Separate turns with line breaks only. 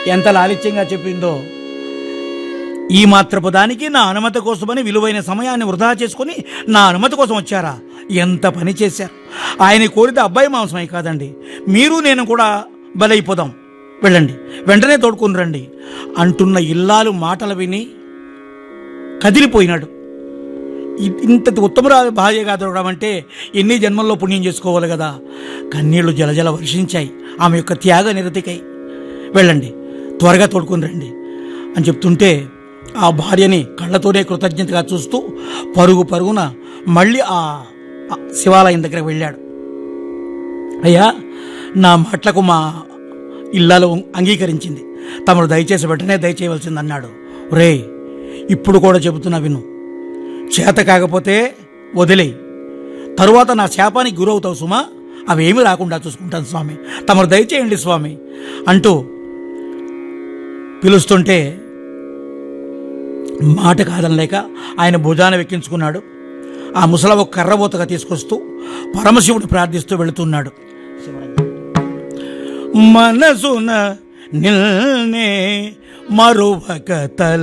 ఎంత లాలిత్యంగా చెప్పిందో ఈ మాత్రపు దానికి నా అనుమతి కోసమని విలువైన సమయాన్ని వృధా చేసుకుని నా అనుమతి కోసం వచ్చారా ఎంత పని చేశారు ఆయన కోరితే అబ్బాయి మాంసమై కాదండి మీరు నేను కూడా బలైపోదాం వెళ్ళండి వెంటనే తోడుకుని రండి అంటున్న ఇల్లాలు మాటలు విని కదిలిపోయినాడు ఇ- ఇంత ఉత్తమరా భార్యగా దొరకడం అంటే ఎన్ని జన్మల్లో పుణ్యం చేసుకోవాలి కదా కన్నీళ్లు జలజల వర్షించాయి ఆమె యొక్క త్యాగ నిరతికై వెళ్ళండి త్వరగా తోడుకుని రండి అని చెప్తుంటే ఆ భార్యని కళ్ళతోనే కృతజ్ఞతగా చూస్తూ పరుగు పరుగున మళ్ళీ ఆ ఆ శివాలయం దగ్గర వెళ్ళాడు అయ్యా నా మాటలకు మా ఇల్లాలు అంగీకరించింది తమరు దయచేసి వెంటనే దయచేయవలసింది అన్నాడు రే ఇప్పుడు కూడా చెబుతున్నా విను చేత కాకపోతే వదిలేయి తరువాత నా శాపానికి గురవుతావు సుమా అవేమి రాకుండా చూసుకుంటాను స్వామి తమరు దయచేయండి స్వామి అంటూ పిలుస్తుంటే మాట కాదనలేక ఆయన భుజాన వెక్కించుకున్నాడు ఆ ముసల ఒక కర్రబోతగా తీసుకొస్తూ పరమశివుడు ప్రార్థిస్తూ వెళుతున్నాడు మనసున నిల్నే మరువక తల